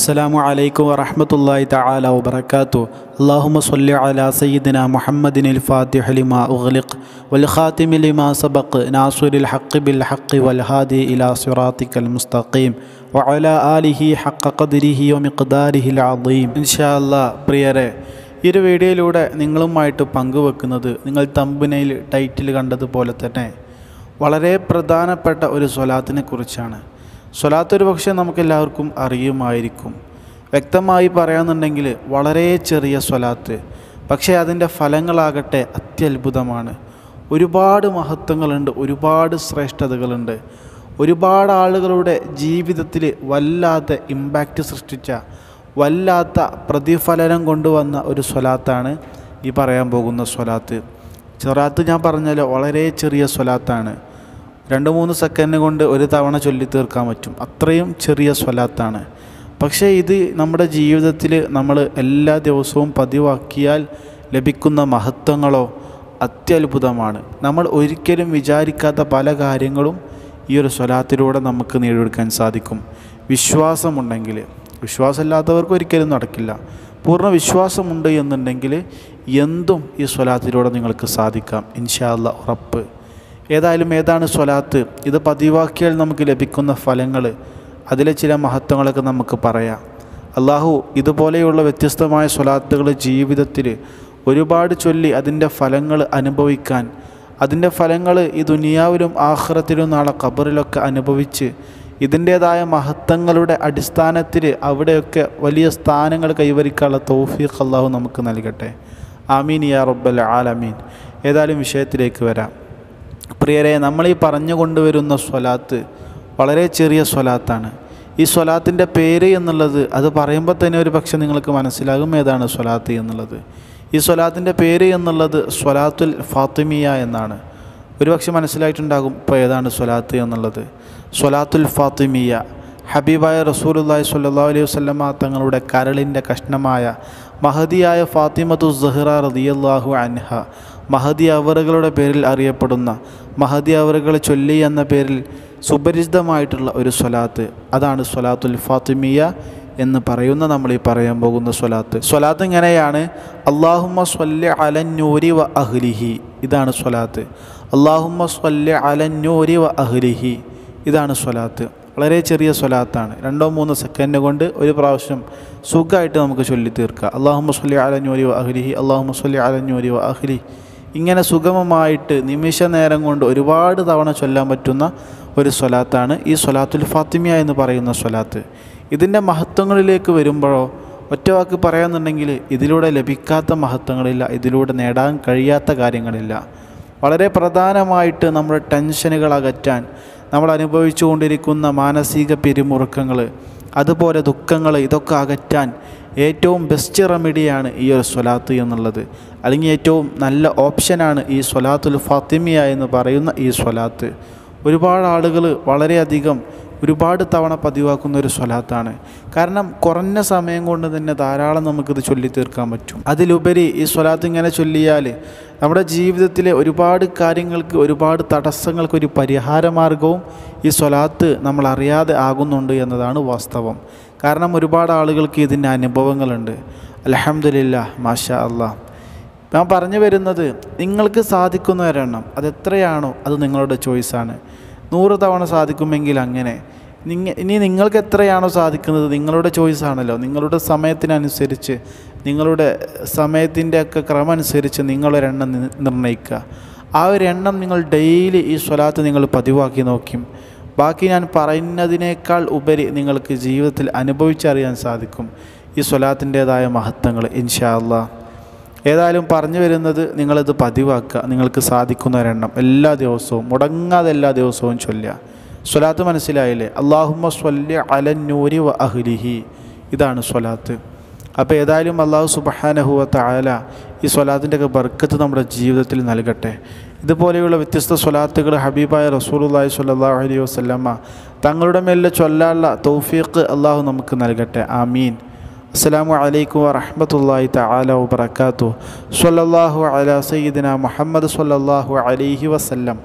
السلام عليكم ورحمة الله تعالى وبركاته اللهم صل على سيدنا محمد الفاتح لما أغلق والخاتم لما سبق ناصر الحق بالحق والهادي إلى صراطك المستقيم وعلى آله حق قدره ومقداره العظيم إن شاء الله പ്രിയരെ ഈ ഒരു വീഡിയോയിലൂടെ നിങ്ങളുമായിട്ട് പങ്കുവെക്കുന്നത് നിങ്ങൾ തമ്പനയിൽ ടൈറ്റിൽ കണ്ടതുപോലെ തന്നെ വളരെ പ്രധാനപ്പെട്ട ഒരു സ്വലാത്തിനെ കുറിച്ചാണ് സ്വലാത്ത് ഒരു പക്ഷേ നമുക്കെല്ലാവർക്കും അറിയുമായിരിക്കും വ്യക്തമായി പറയാന്നുണ്ടെങ്കിൽ വളരെ ചെറിയ സ്വലാത്ത് പക്ഷേ അതിൻ്റെ ഫലങ്ങളാകട്ടെ അത്യത്ഭുതമാണ് ഒരുപാട് മഹത്വങ്ങളുണ്ട് ഒരുപാട് ശ്രേഷ്ഠതകളുണ്ട് ഒരുപാട് ആളുകളുടെ ജീവിതത്തിൽ വല്ലാത്ത ഇമ്പാക്റ്റ് സൃഷ്ടിച്ച വല്ലാത്ത പ്രതിഫലനം കൊണ്ടുവന്ന ഒരു സ്വലാത്താണ് ഈ പറയാൻ പോകുന്ന സ്വലാത്ത് സ്വലാത്ത് ഞാൻ പറഞ്ഞാൽ വളരെ ചെറിയ സ്വലാത്താണ് രണ്ട് മൂന്ന് സെക്കൻഡ് കൊണ്ട് ഒരു തവണ ചൊല്ലി തീർക്കാൻ പറ്റും അത്രയും ചെറിയ സ്വലാത്താണ് പക്ഷേ ഇത് നമ്മുടെ ജീവിതത്തിൽ നമ്മൾ എല്ലാ ദിവസവും പതിവാക്കിയാൽ ലഭിക്കുന്ന മഹത്വങ്ങളോ അത്യത്ഭുതമാണ് നമ്മൾ ഒരിക്കലും വിചാരിക്കാത്ത പല കാര്യങ്ങളും ഈ ഒരു സ്വലാത്തിലൂടെ നമുക്ക് നേടിയെടുക്കാൻ സാധിക്കും വിശ്വാസമുണ്ടെങ്കിൽ വിശ്വാസമില്ലാത്തവർക്ക് ഒരിക്കലും നടക്കില്ല പൂർണ്ണ വിശ്വാസമുണ്ട് എന്നുണ്ടെങ്കിൽ എന്തും ഈ സ്വലാത്തിലൂടെ നിങ്ങൾക്ക് സാധിക്കാം ഇൻഷാ അല്ല ഉറപ്പ് ഏതായാലും ഏതാണ് സ്വലാത്ത് ഇത് പതിവാക്കിയാൽ നമുക്ക് ലഭിക്കുന്ന ഫലങ്ങൾ അതിലെ ചില മഹത്വങ്ങളൊക്കെ നമുക്ക് പറയാം അള്ളാഹു ഇതുപോലെയുള്ള വ്യത്യസ്തമായ സ്വലാത്തുകൾ ജീവിതത്തിൽ ഒരുപാട് ചൊല്ലി അതിൻ്റെ ഫലങ്ങൾ അനുഭവിക്കാൻ അതിൻ്റെ ഫലങ്ങൾ ഈ ദുനിയാവിലും ആഹ്റത്തിലും നാളെ ഖബറിലൊക്കെ അനുഭവിച്ച് ഇതിൻ്റേതായ മഹത്വങ്ങളുടെ അടിസ്ഥാനത്തിൽ അവിടെയൊക്കെ വലിയ സ്ഥാനങ്ങൾ കൈവരിക്കാനുള്ള തൗഫീഖ് അള്ളാഹു നമുക്ക് നൽകട്ടെ ആമീൻ യാ റബ്ബൽ ആലമീൻ ഏതായാലും വിഷയത്തിലേക്ക് വരാം പ്രിയരെ നമ്മൾ ഈ പറഞ്ഞു കൊണ്ടുവരുന്ന സ്വലാത്ത് വളരെ ചെറിയ സ്വലാത്താണ് ഈ സ്വലാത്തിൻ്റെ പേര് എന്നുള്ളത് അത് പറയുമ്പോൾ തന്നെ ഒരു പക്ഷെ നിങ്ങൾക്ക് മനസ്സിലാകും ഏതാണ് സ്വലാത്ത് എന്നുള്ളത് ഈ സ്വലാത്തിൻ്റെ പേര് എന്നുള്ളത് സ്വലാത്തുൽ ഫാത്തിമിയ എന്നാണ് ഒരുപക്ഷെ മനസ്സിലായിട്ടുണ്ടാകും ഇപ്പോൾ ഏതാണ് സ്വലാത്ത് എന്നുള്ളത് സ്വലാത്തുൽ ഫാത്തിമിയ ഹബീബായ റസൂലുല്ലാഹി സ്വല്ലല്ലാഹു അലൈഹി വസല്ലമ തങ്ങളുടെ കരളിൻ്റെ കഷ്ണമായ മഹദിയായ ഫാത്തിമത്തു സഹ്റ റളിയല്ലാഹു അൻഹ മഹദി അവറുകളുടെ പേരിൽ അറിയപ്പെടുന്ന മഹദി അവറുകൾ ചൊല്ലി എന്ന പേരിൽ സുപരിചിതമായിട്ടുള്ള ഒരു സ്വലാത്ത് അതാണ് സ്വലാത്തുൽ ഫാത്തിമിയ എന്ന് പറയുന്ന നമ്മൾ ഈ പറയാൻ പോകുന്ന സ്വലാത്ത് സ്വലാത്ത് ഇങ്ങനെയാണ് അള്ളാഹുമ്മ സ്വല്ല് അലന്നൂരി വ അഹ്ലിഹി ഇതാണ് സ്വലാത്ത് അള്ളാഹുമ്മ സ്വല്ല് അലന്നൂരി വ അഹ്ലിഹി ഇതാണ് സ്വലാത്ത് വളരെ ചെറിയ സ്വലാത്താണ് രണ്ടോ മൂന്നോ സെക്കൻഡ് കൊണ്ട് ഒരു പ്രാവശ്യം സുഖമായിട്ട് നമുക്ക് ചൊല്ലി തീർക്കാം അള്ളാഹുമ്മ സ്വല്ലി അലന്നൂരി വ അഹ്ലിഹി അള്ളാഹുമ്മ സ്വല്ലി അലന്നൂരി വ അഹ്ലി ഇങ്ങനെ സുഗമമായിട്ട് നിമിഷ നേരം കൊണ്ട് ഒരുപാട് തവണ ചൊല്ലാൻ പറ്റുന്ന ഒരു സ്വലാത്താണ് ഈ സ്വലാത്തുൽ ഫാത്തിമിയ എന്ന് പറയുന്ന സ്വലാത്ത് ഇതിൻ്റെ മഹത്വങ്ങളിലേക്ക് വരുമ്പോഴോ ഒറ്റ വാക്ക് പറയാന്നുണ്ടെങ്കിൽ ഇതിലൂടെ ലഭിക്കാത്ത മഹത്വങ്ങളില്ല ഇതിലൂടെ നേടാൻ കഴിയാത്ത കാര്യങ്ങളില്ല വളരെ പ്രധാനമായിട്ട് നമ്മുടെ ടെൻഷനുകൾ അകറ്റാൻ നമ്മൾ അനുഭവിച്ചു കൊണ്ടിരിക്കുന്ന മാനസിക പിരിമുറുക്കങ്ങൾ അതുപോലെ ദുഃഖങ്ങൾ ഇതൊക്കെ അകറ്റാൻ ഏറ്റവും ബെസ്റ്റ് റെമഡിയാണ് ഈ ഒരു സ്വലാത്ത് എന്നുള്ളത് അല്ലെങ്കിൽ ഏറ്റവും നല്ല ഓപ്ഷനാണ് ഈ സ്വലാത്തുൽ ഫാത്തിമിയ എന്ന് പറയുന്ന ഈ സ്വലാത്ത് ഒരുപാട് ആളുകൾ വളരെയധികം ഒരുപാട് തവണ പതിവാക്കുന്ന ഒരു സ്വലാത്താണ് കാരണം കുറഞ്ഞ സമയം കൊണ്ട് തന്നെ ധാരാളം നമുക്കിത് ചൊല്ലി തീർക്കാൻ പറ്റും അതിലുപരി ഈ സ്വലാത്ത് ഇങ്ങനെ ചൊല്ലിയാൽ നമ്മുടെ ജീവിതത്തിലെ ഒരുപാട് കാര്യങ്ങൾക്ക് ഒരുപാട് തടസ്സങ്ങൾക്ക് ഒരു പരിഹാരമാർഗവും ഈ സ്വലാത്ത് നമ്മൾ അറിയാതെ ആകുന്നുണ്ട് എന്നതാണ് വാസ്തവം കാരണം ഒരുപാട് ആളുകൾക്ക് ഇതിൻ്റെ അനുഭവങ്ങളുണ്ട് അലഹമില്ല മാഷാ അള്ളാഹ് ഞാൻ പറഞ്ഞു വരുന്നത് നിങ്ങൾക്ക് സാധിക്കുന്ന ഒരെണ്ണം അതെത്രയാണോ അത് നിങ്ങളുടെ ചോയ്സാണ് നൂറ് തവണ സാധിക്കുമെങ്കിൽ അങ്ങനെ നിങ്ങ ഇനി നിങ്ങൾക്ക് എത്രയാണോ സാധിക്കുന്നത് നിങ്ങളുടെ ചോയ്സാണല്ലോ നിങ്ങളുടെ സമയത്തിനനുസരിച്ച് നിങ്ങളുടെ സമയത്തിൻ്റെ ഒക്കെ ക്രമം അനുസരിച്ച് നിങ്ങളൊരെണ്ണം നി- നിർണ്ണയിക്കുക ആ ഒരു എണ്ണം നിങ്ങൾ ഡെയിലി ഈ സ്വലാത്ത് നിങ്ങൾ പതിവാക്കി നോക്കും ബാക്കി ഞാൻ പറയുന്നതിനേക്കാൾ ഉപരി നിങ്ങൾക്ക് ജീവിതത്തിൽ അനുഭവിച്ചറിയാൻ സാധിക്കും ഈ സ്വലാത്തിൻ്റേതായ മഹത്വങ്ങൾ ഇൻഷാ അള്ളാഹ് ഏതായാലും പറഞ്ഞു വരുന്നത് നിങ്ങളിത് പതിവാക്കുക നിങ്ങൾക്ക് സാധിക്കുന്ന ഒരെണ്ണം എല്ലാ ദിവസവും മുടങ്ങാതെ എല്ലാ ദിവസവും ചൊല്ലുക സ്വലാത്ത് മനസ്സിലായില്ലേ അള്ളാഹുമ്മ സ്വല്യ അലന്നൂരി വ അഹ്ലിഹി ഇതാണ് സ്വലാത്ത് അപ്പോൾ ഏതായാലും അള്ളാഹു സുബഹാനഹുവത്ത ആല ഈ സ്വലാത്തിൻ്റെ ഒക്കെ ബർക്കത്ത് നമ്മുടെ ജീവിതത്തിൽ നൽകട്ടെ ഇതുപോലെയുള്ള വ്യത്യസ്ത സ്വലാത്തുകൾ ഹബീബായ റസൂലുള്ളാഹി സ്വല്ലല്ലാഹു അലൈഹി വസല്ലമ്മ തങ്ങളുടെ മേലെ ചൊല്ലാനുള്ള തൗഫീഖ് അള്ളാഹു നമുക്ക് നൽകട്ടെ ആമീൻ അസ്സലാമു അലൈക്കും വറഹ്മത്തുള്ളാഹി തആല വബറകാതുഹു സ്വല്ലല്ലാഹു അലാ സയ്യിദിന മുഹമ്മദ് സ്വല്ലല്ലാഹു അലൈഹി വസല്ലം